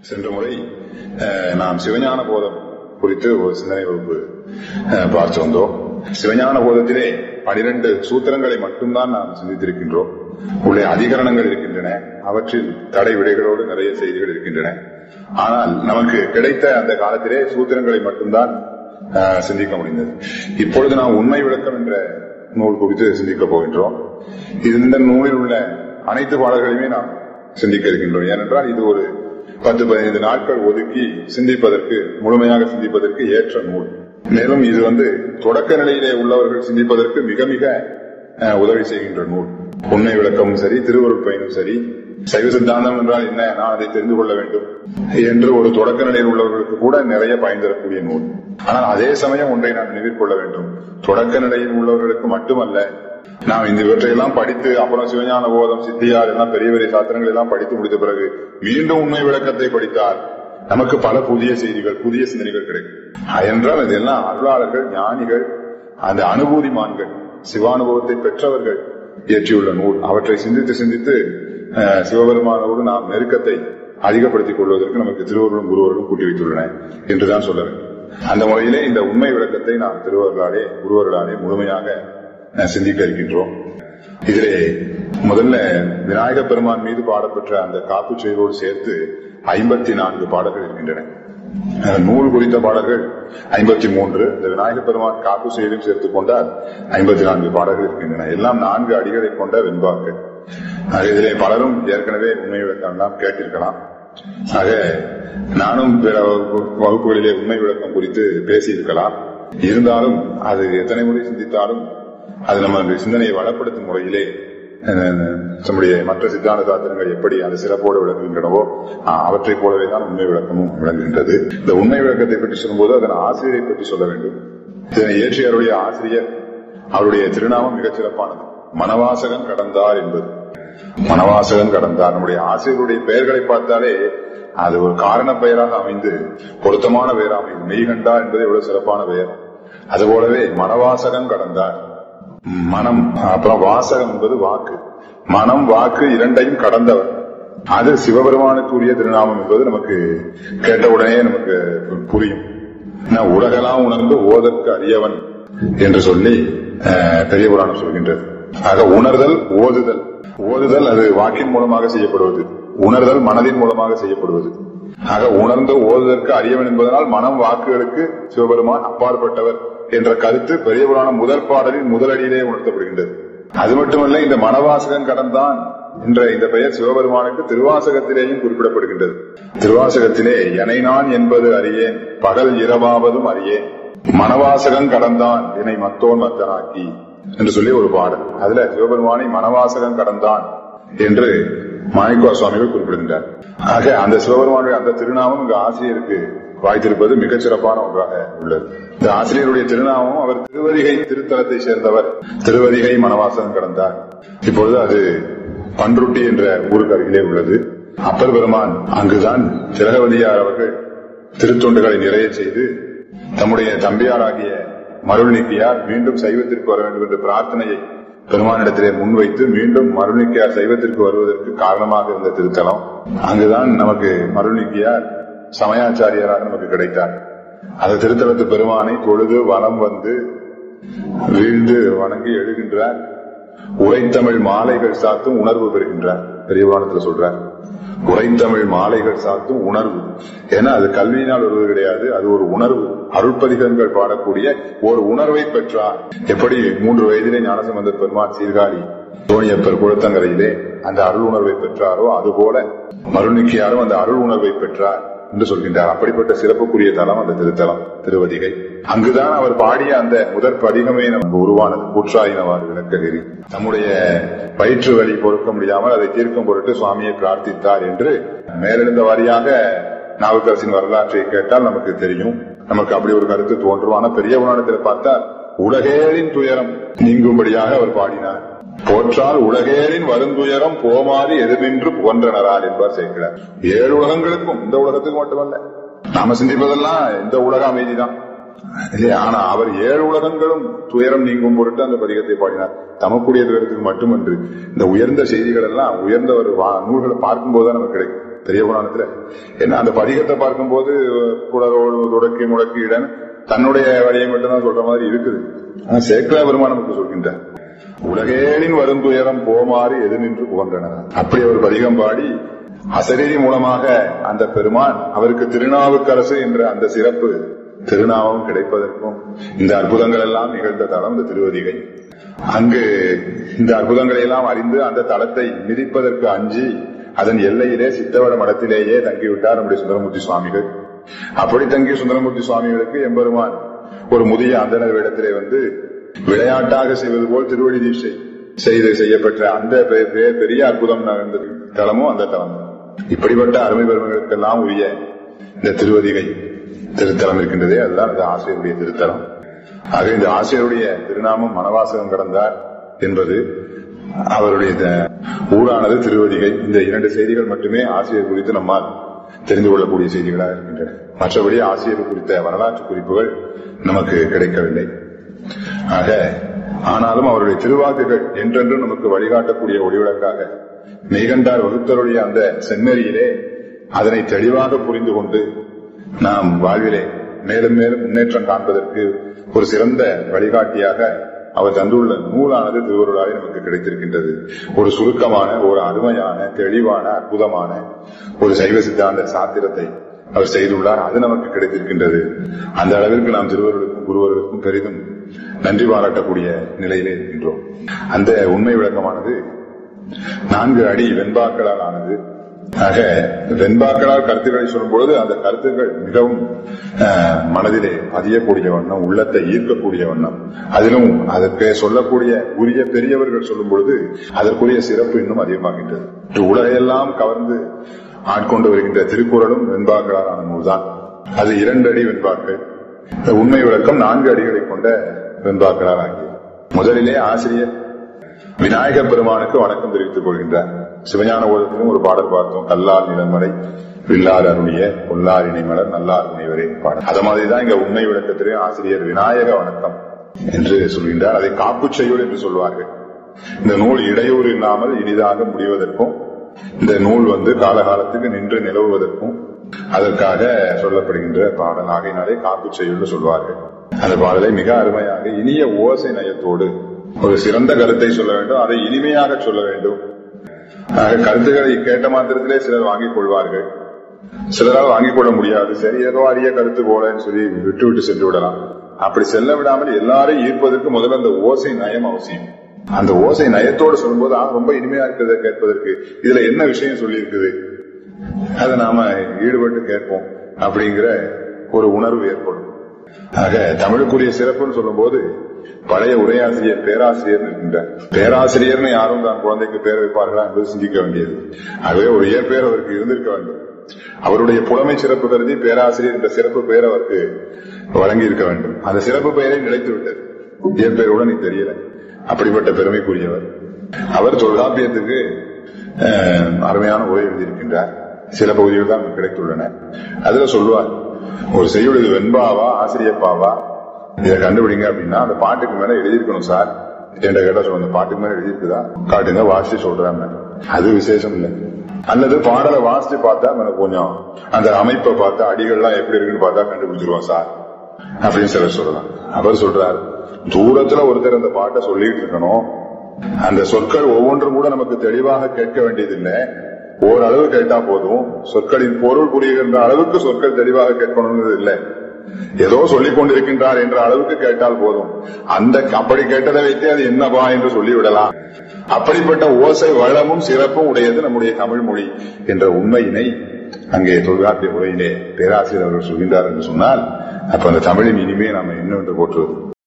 சென்ற முறை அஹ், நாம் சிவஞான போதம் குறித்து ஒரு சிந்தனை வகுப்பு அஹ், பார்த்து வந்தோம் சிவஞான போதத்திலே பனிரெண்டு சூத்திரங்களை மட்டும்தான் நாம் சிந்தித்திருக்கின்றோம் உள்ளே அதிகரணங்கள் இருக்கின்றன அவற்றில் தடை விடைகளோடு நிறைய செய்திகள் இருக்கின்றன ஆனால் நமக்கு கிடைத்த அந்த காலத்திலே சூத்திரங்களை மட்டும்தான் அஹ், சிந்திக்க முடிந்தது இப்பொழுது நாம் உண்மை விளக்கம் என்ற நூல் குறித்து சிந்திக்க போகின்றோம் இந்த நூலில் உள்ள அனைத்து பாடல்களையுமே நாம் சிந்திக்க இருக்கின்றோம் ஏனென்றால் இது ஒரு பத்து பதினைந்து நாட்கள் ஒதுக்கி சிந்திப்பதற்கு முழுமையாக சிந்திப்பதற்கு ஏற்ற நூல் மேலும் இது வந்து தொடக்க நிலையிலே உள்ளவர்கள் சிந்திப்பதற்கு மிக மிக அஹ், உதவி செய்கின்ற நூல் உண்மை விளக்கமும் சரி திருவருட் பயனும் சரி சைவ சித்தாந்தம் என்றால் என்ன நான் அதை தெரிந்து கொள்ள வேண்டும் என்று ஒரு தொடக்க நிலையில் உள்ளவர்களுக்கு கூட நிறைய பயன் தரக்கூடிய நூல் ஆனால் அதே சமயம் ஒன்றை நாம் நினைவில் கொள்ள வேண்டும் தொடக்க நிலையில் உள்ளவர்களுக்கு மட்டுமல்ல நாம் இந்த இவற்றையெல்லாம் படித்து அப்புறம் சிவஞான போதம் சித்தியார் எல்லாம் பெரிய பெரிய சாத்திரங்கள் எல்லாம் படித்து முடித்த பிறகு மீண்டும் உண்மை விளக்கத்தை படித்தால் நமக்கு பல புதிய செய்திகள் புதிய சிந்தனைகள் கிடைக்கும் என்றால் இதெல்லாம் அருளாளர்கள் ஞானிகள் அந்த அனுபூதிமான்கள் சிவானுபவத்தை பெற்றவர்கள் இயற்றியுள்ள நூல் அவற்றை சிந்தித்து சிந்தித்து அஹ், சிவபெருமானோடு நாம் நெருக்கத்தை அதிகப்படுத்திக் கொள்வதற்கு நமக்கு திருவருளும் குருவர்களும் கூட்டி வைத்துள்ளன என்றுதான் சொல்ல வேண்டும் அந்த முறையிலே இந்த உண்மை விளக்கத்தை நாம் திருவர்களாலே குருவர்களாலே முழுமையாக அஹ், சிந்திக்க இருக்கின்றோம் இதிலே முதல்ல விநாயக பெருமான் மீது பாடப்பெற்ற அந்த காப்பு செயலோடு சேர்த்து ஐம்பத்தி நான்கு பாடல்கள் இருக்கின்றன அஹ், நூல் குறித்த பாடல்கள் ஐம்பத்தி மூன்று இந்த விநாயக பெருமான் காப்பு செயலையும் சேர்த்துக் கொண்டால் ஐம்பத்தி நான்கு பாடல்கள் இருக்கின்றன எல்லாம் நான்கு அடிகளை கொண்ட வெண்பாக்கள் ஆக இதிலே பலரும் ஏற்கனவே உண்மை விளக்கம் எல்லாம் கேட்டிருக்கலாம் ஆக நானும் பிற வகுப்பு- வகுப்புகளிலே உண்மை விளக்கம் குறித்து பேசியிருக்கலாம் இருந்தாலும் அது எத்தனை முறை சிந்தித்தாலும் அது நம்ம சிந்தனையை வளப்படுத்தும் முறையிலே அஹ், நம்முடைய மற்ற சித்தாந்த சாத்திரங்கள் எப்படி அது சிறப்போடு விளங்குகின்றனவோ அஹ், அவற்றைப் போலவே தான் உண்மை விளக்கமும் விளங்குகின்றது இந்த உண்மை விளக்கத்தை பற்றி சொல்லும்போது அதன் ஆசிரியரை பற்றி சொல்ல வேண்டும் இதனை இயற்றியவருடைய ஆசிரியர் அவருடைய திருநாமம் மிகச் சிறப்பானது மணவாசகன் கடந்தார் என்பது மணவாசகன் கடந்தார் நம்முடைய ஆசிரியருடைய பெயர்களை பார்த்தாலே அது ஒரு காரண பெயராக அமைந்து பொருத்தமான பெயராக அமையும் மெய்கண்டார் என்பது எவ்வளவு சிறப்பான பெயர் அதுபோலவே மணவாசகன் கடந்தார் மனம் அப்புறம் வாசகம் என்பது வாக்கு மனம் வாக்கு இரண்டையும் கடந்தவர் அது சிவபெருமானுக்குரிய திருநாமம் என்பது நமக்கு கேட்டவுடனே நமக்கு புரியும் என்ன, உலகெல்லாம் உணர்ந்து ஓதற்கு அறியவன் என்று சொல்லி அஹ், பெரிய புராணம் சொல்கின்றது ஆக உணர்தல் ஓதுதல் ஓதுதல் அது வாக்கின் மூலமாக செய்யப்படுவது உணர்தல் மனதின் மூலமாக செய்யப்படுவது ஆக உணர்ந்து ஓதுதற்கு அறியவன் என்பதனால் மனம் வாக்குகளுக்கு சிவபெருமான் அப்பாற்பட்டவர் என்ற கருத்து பெரிய புராணம் முதல் பாடலின் முதலடியிலே உணர்த்தப்படுகின்றது அது மட்டுமல்ல இந்த மனவாசகன் கடந்தான் என்ற இந்த பெயர் சிவபெருமானுக்கு திருவாசகத்திலேயும் குறிப்பிடப்படுகின்றது திருவாசகத்திலே எனை நான் என்பது அறியேன் பகல் இரவாவதும் அறியேன் மனவாசகன் கடந்தான் என்னை மத்தோன் மத்தனாக்கி என்று சொல்லி ஒரு பாடல் அதுல சிவபெருமானை மனவாசகன் கடந்தான் என்று மாணிக்கவா சுவாமிகள் குறிப்பிடுகின்றார் ஆக அந்த சிவபெருமானுடைய அந்த திருநாமம் இங்கு ஆசிரியருக்கு வாய்த்திருப்பது மிகச் சிறப்பான ஒன்றாக உள்ளது இந்த ஆசிரியருடைய திருநாமம் அவர் திருவதிகை திருத்தலத்தை சேர்ந்தவர் திருவதிகை மனவாசகன் கடந்தார் இப்பொழுது அது பன்ருட்டி என்ற ஊருக்கு அருகிலே உள்ளது அப்பர் பெருமான் அங்குதான் திலகவதியார் அவர்கள் திருத்தொண்டுகளை நிறைய செய்து தம்முடைய தம்பியாராகிய மருள் நீக்கியார் மீண்டும் சைவத்திற்கு வர வேண்டும் என்ற பிரார்த்தனையை பெருமானிடத்திலே முன்வைத்து மீண்டும் மருள் நீக்கியார் சைவத்திற்கு வருவதற்கு காரணமாக இருந்த திருத்தலம் அங்குதான் நமக்கு மருள் நீக்கியார் சமயாச்சாரியராக நமக்கு கிடைத்தார் அந்த திருத்தலத்து பெருமானை தொழுது வலம் வந்து வீழ்ந்து வணங்கி எழுகின்றார் உரைத்தமிழ் மாலைகள் சாத்தும் உணர்வு பெறுகின்றார் பெரியவானத்துல சொல்றார் உரைத்தமிழ் மாலைகள் சாத்தும் உணர்வு ஏன்னா அது கல்வியினால் வருவது கிடையாது அது ஒரு உணர்வு அருட்பதிகங்கள் பாடக்கூடிய ஒரு உணர்வை பெற்றார் எப்படி மூன்று வயதிலே ஞானசம்பந்த பெருமான் சீர்காழி தோணியப்பர் குளத்தங்கரையிலே அந்த அருள் உணர்வை பெற்றாரோ அதுபோல மருணிக்கியாரும் அந்த அருள் உணர்வை பெற்றார் என்று சொல்கின்றார் அப்படிப்பட்ட சிறப்புக்குரிய தலம் அந்த திருத்தலம் திருவதிகை அங்குதான் அவர் பாடிய அந்த முதற் பதிகமே நமக்கு உருவானது கூற்றாயினவாறு விளக்ககிரி தம்முடைய வயிற்று வலி பொறுக்க முடியாமல் அதை தீர்க்கும் பொருட்டு சுவாமியை பிரார்த்தித்தார் என்று மேலெழுந்த வாரியாக நாவுக்கரசின் வரலாற்றை கேட்டால் நமக்கு தெரியும் நமக்கு அப்படி ஒரு கருத்து தோன்றும் ஆனா பெரிய புராணத்தில் பார்த்தால் உலகேழின் துயரம் நீங்கும்படியாக அவர் பாடினார் போற்றால் உலகேரின் வருந்துயரம் போமாறி எதிர்நின்று புகன்றனரால் என்பார் சேர்க்கிறார் ஏழு உலகங்களுக்கும் இந்த உலகத்துக்கு மட்டுமல்ல நாம சிந்திப்பதெல்லாம் இந்த உலக அமைதிதான் இல்லையா ஆனா அவர் ஏழு உலகங்களும் துயரம் நீங்கும் பொருட்டு அந்த பதிகத்தை பாடினார் தமக்குடைய துயரத்துக்கு மட்டுமன்று இந்த உயர்ந்த செய்திகள் எல்லாம் உயர்ந்த ஒரு வா- நூல்களை பார்க்கும் போதுதான் நமக்கு கிடைக்கும் பெரிய புராணத்துல என்ன அந்த பதிகத்தை பார்க்கும்போது குடரோடு தொடக்கி முடக்கி இடன் தன்னுடைய வழியை மட்டும்தான் சொல்ற மாதிரி இருக்குது ஆனா சேக்கலா பெருமான் நமக்கு சொல்கின்றார் உலகேனின் வரும் துயரம் போமாறு எது நின்று புகன்றனர் அப்படி ஒரு பதிகம் பாடி அசரீரி மூலமாக அந்த பெருமான் அவருக்கு திருநாவுக்கரசு என்ற அந்த சிறப்பு திருநாமம் கிடைப்பதற்கும் இந்த அற்புதங்கள் எல்லாம் நிகழ்ந்த தளம் இந்த திருவதிகை அங்கு இந்த அற்புதங்களை எல்லாம் அறிந்து அந்த தளத்தை மிதிப்பதற்கு அஞ்சி அதன் எல்லையிலே சித்தவட மடத்திலேயே தங்கிவிட்டார் நம்முடைய சுந்தரமூர்த்தி சுவாமிகள் அப்படி தங்கிய சுந்தரமூர்த்தி சுவாமிகளுக்கு எம்பெருமான் ஒரு முதிய அந்தனர் வேடத்திலே வந்து விளையாட்டாக செய்வது போல் திருவடி தீட்சை செய்து செய்யப்பட்ட அந்த பெ- பெ- பெரிய அற்புதம் நடந்த தலமும் அந்த தலம் இப்படிப்பட்ட அருமை பெருமைகளுக்கெல்லாம் உரிய இந்த திருவதிகை திருத்தலம் இருக்கின்றதே அதுதான் இந்த ஆசிரியருடைய திருத்தலம் ஆக இந்த ஆசிரியருடைய திருநாமம் மனவாசகம் கடந்தார் என்பது அவருடைய த- ஊரானது திருவதிகை இந்த இரண்டு செய்திகள் மட்டுமே ஆசிரியர் குறித்து நம்மால் தெரிந்து கொள்ளக்கூடிய செய்திகளாக இருக்கின்றன மற்றபடி ஆசிரியர் குறித்த வரலாற்று குறிப்புகள் நமக்கு கிடைக்கவில்லை ஆக ஆனாலும் அவருடைய திருவாக்குகள் என்றென்றும் நமக்கு வழிகாட்டக்கூடிய ஒளிவிளக்காக மெய்கண்டார் வகுத்தருடைய அந்த செந்நெறியிலே அதனை தெளிவாக புரிந்து கொண்டு நாம் வாழ்விலே மேலும் மேலும் முன்னேற்றம் காண்பதற்கு ஒரு சிறந்த வழிகாட்டியாக அவர் தந்துள்ள நூலானது திருவருளாலே நமக்கு கிடைத்திருக்கின்றது ஒரு சுருக்கமான ஒரு அருமையான தெளிவான அற்புதமான ஒரு சைவ சித்தாந்த சாத்திரத்தை அவர் செய்துள்ளார் அது நமக்கு கிடைத்திருக்கின்றது அந்த அளவிற்கு நாம் திருவருளுக்கும் குருவர்களுக்கும் பெரிதும் நன்றி பாராட்டக்கூடிய நிலையிலே இருக்கின்றோம் அந்த உண்மை விளக்கமானது நான்கு அடி வெண்பாக்களால் ஆனது ஆக வெண்பாக்களால் கருத்துக்களை சொல்லும்பொழுது அந்த கருத்துக்கள் மிகவும் அஹ், மனதிலே பதியக்கூடிய வண்ணம் உள்ளத்தை ஈர்க்கக்கூடிய வண்ணம் அதிலும் அதற்கு சொல்லக்கூடிய உரிய பெரியவர்கள் சொல்லும் பொழுது அதற்குரிய சிறப்பு இன்னும் அதிகமாகின்றது இன்று உலகையெல்லாம் கவர்ந்து ஆட்கொண்டு வருகின்ற திருக்குறளும் வெண்பாக்களாலான நூல்தான் அது இரண்டு அடி வெண்பாக்கள் இந்த உண்மை விளக்கம் நான்கு அடிகளை கொண்ட வெண்பாக்களால் ஆகியது முதலிலே ஆசிரியர் விநாயக பெருமானுக்கு வணக்கம் தெரிவித்துக் கொள்கின்றார் சிவஞான ஓதத்திலும் ஒரு பாடல் பார்த்தோம் கல்லார் நிலமலை வில்லார் அருளிய பொல்லார் இணைமலர் நல்லார் முனைவரே பாடல் அது மாதிரிதான் இங்க உண்மை விளக்கத்திலே ஆசிரியர் விநாயக வணக்கம் என்று சொல்கின்றார் அதை காப்புச் செய்யுள் என்று சொல்வார்கள் இந்த நூல் இடையூறு இல்லாமல் இனிதாக முடிவதற்கும் இந்த நூல் வந்து காலகாலத்துக்கு நின்று நிலவுவதற்கும் அதற்காக சொல்லப்படுகின்ற பாடல் ஆகையினாலே காப்புச் செய்யுள் சொல்வார்கள் அந்த பாடலை மிக அருமையாக இனிய ஓசை நயத்தோடு ஒரு சிறந்த கருத்தை சொல்ல வேண்டும் அதை இனிமையாக சொல்ல வேண்டும் ஆக கருத்துக்களை கேட்ட மாத்திரத்திலே சிலர் வாங்கிக் கொள்வார்கள் சிலரால் வாங்கிக் கொள்ள முடியாது சரி ஏதோ அரிய கருத்து போலன்னு சொல்லி விட்டு விட்டு சென்று விடலாம் அப்படி செல்ல விடாமல் எல்லாரையும் ஈர்ப்பதற்கு முதல்ல அந்த ஓசை நயம் அவசியம் அந்த ஓசை நயத்தோடு சொல்லும்போது ஆ, ரொம்ப இனிமையா இருக்கிறத கேட்பதற்கு இதுல என்ன விஷயம் சொல்லி இருக்குது அதை நாம ஈடுபட்டு கேட்போம் அப்படிங்கிற ஒரு உணர்வு ஏற்படும் ஆக தமிழுக்குரிய சிறப்புன்னு சொல்லும்போது பழைய உரையாசிரியர் பேராசிரியர் இருக்கின்றார் பேராசிரியர்னு யாரும் தான் குழந்தைக்கு பேர் வைப்பார்களா என்பது சிந்திக்க வேண்டியது ஆகவே ஒரு இயற்பெயர் அவருக்கு இருந்திருக்க வேண்டும் அவருடைய புலமை சிறப்பு கருதி பேராசிரியர் என்ற சிறப்பு பெயர் அவருக்கு வழங்கி இருக்க வேண்டும் அந்த சிறப்பு பெயரை நிலைத்து விட்டது இயற்பெயருடன் இது தெரியல அப்படிப்பட்ட பெருமைக்குரியவர் அவர் தொல்காப்பியத்துக்கு அஹ், அருமையான உரை எழுதியிருக்கின்றார் சில பகுதிகள் தான் கிடைத்துள்ளன அதுல சொல்லுவார் ஒரு செய்யுள் இது வெண்பாவா ஆசிரியப்பாவா இதை கண்டுபிடிங்க அப்படின்னா அந்த பாட்டுக்கு மேல எழுதியிருக்கணும் சார் என்ற கேட்ட சொல்லுங்க பாட்டுக்கு மேல எழுதியிருக்குதா காட்டுங்க வாசிச்சு சொல்றாங்க அது விசேஷம் இல்லை அல்லது பாடலை வாசிச்சு பார்த்தா எனக்கு கொஞ்சம் அந்த அமைப்பை பார்த்தா அடிகள்லாம் எப்படி இருக்குன்னு பார்த்தா கண்டுபிடிச்சிருவோம் சார் அப்படின்னு சிலர் சொல்லலாம் அவர் சொல்றார் தூரத்துல ஒருத்தர் அந்த பாட்டை சொல்லிட்டு இருக்கணும் அந்த சொற்கள் ஒவ்வொன்றும் கூட நமக்கு தெளிவாக கேட்க வேண்டியதில்லை ஓரளவு கேட்டா போதும் சொற்களின் பொருள் புரிகின்ற அளவுக்கு சொற்கள் தெளிவாக கேட்கணுங்கிறது இல்லை ஏதோ சொல்லிக் கொண்டிருக்கின்றார் என்ற அளவுக்கு கேட்டால் போதும் அந்த அப்படி கேட்டதை வைத்து அது என்னவா என்று சொல்லிவிடலாம் அப்படிப்பட்ட ஓசை வளமும் சிறப்பும் உடையது நம்முடைய தமிழ் மொழி என்ற உண்மையினை அங்கே தொல்காப்பிய உரையிலே பேராசிரியர் அவர்கள் சொல்கின்றார் என்று சொன்னால் அப்ப அந்த தமிழின் இனிமே நாம என்னவென்று போற்றுவது